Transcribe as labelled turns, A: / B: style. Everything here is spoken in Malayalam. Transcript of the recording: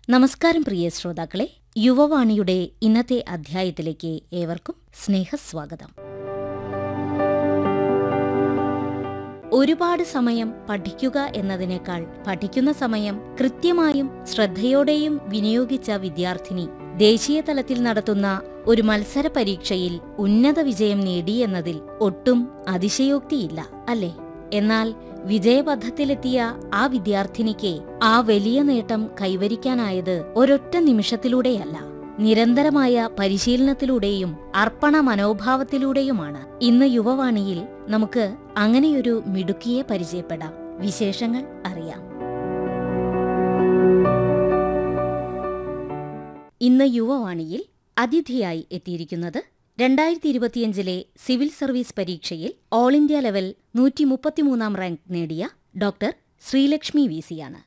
A: നമസ്കാരം പ്രിയ ശ്രോതാക്കളെ യുവവാണിയുടെ ഇന്നത്തെ അധ്യായത്തിലേക്ക് ഏവർക്കും സ്നേഹസ്വാഗതം ഒരുപാട് സമയം പഠിക്കുക എന്നതിനേക്കാൾ പഠിക്കുന്ന സമയം കൃത്യമായും ശ്രദ്ധയോടെയും വിനിയോഗിച്ച വിദ്യാർത്ഥിനി ദേശീയ തലത്തിൽ നടത്തുന്ന ഒരു മത്സര പരീക്ഷയിൽ ഉന്നത വിജയം നേടിയെന്നതിൽ ഒട്ടും അതിശയോക്തിയില്ല അല്ലേ എന്നാൽ വിജയപഥത്തിലെത്തിയ ആ വിദ്യാർത്ഥിനിക്ക് ആ വലിയ നേട്ടം കൈവരിക്കാനായത് ഒരൊറ്റ നിമിഷത്തിലൂടെയല്ല നിരന്തരമായ പരിശീലനത്തിലൂടെയും അർപ്പണ മനോഭാവത്തിലൂടെയുമാണ് ഇന്ന് യുവവാണിയിൽ നമുക്ക് അങ്ങനെയൊരു മിടുക്കിയെ പരിചയപ്പെടാം വിശേഷങ്ങൾ അറിയാം ഇന്ന് യുവവാണിയിൽ അതിഥിയായി എത്തിയിരിക്കുന്നത് രണ്ടായിരത്തി ഇരുപത്തിയഞ്ചിലെ സിവിൽ സർവീസ് പരീക്ഷയിൽ ഓൾ ഇന്ത്യ ലെവൽ നൂറ്റി മുപ്പത്തിമൂന്നാം റാങ്ക് നേടിയ ഡോക്ടർ ശ്രീലക്ഷ്മി വി സിയാണ്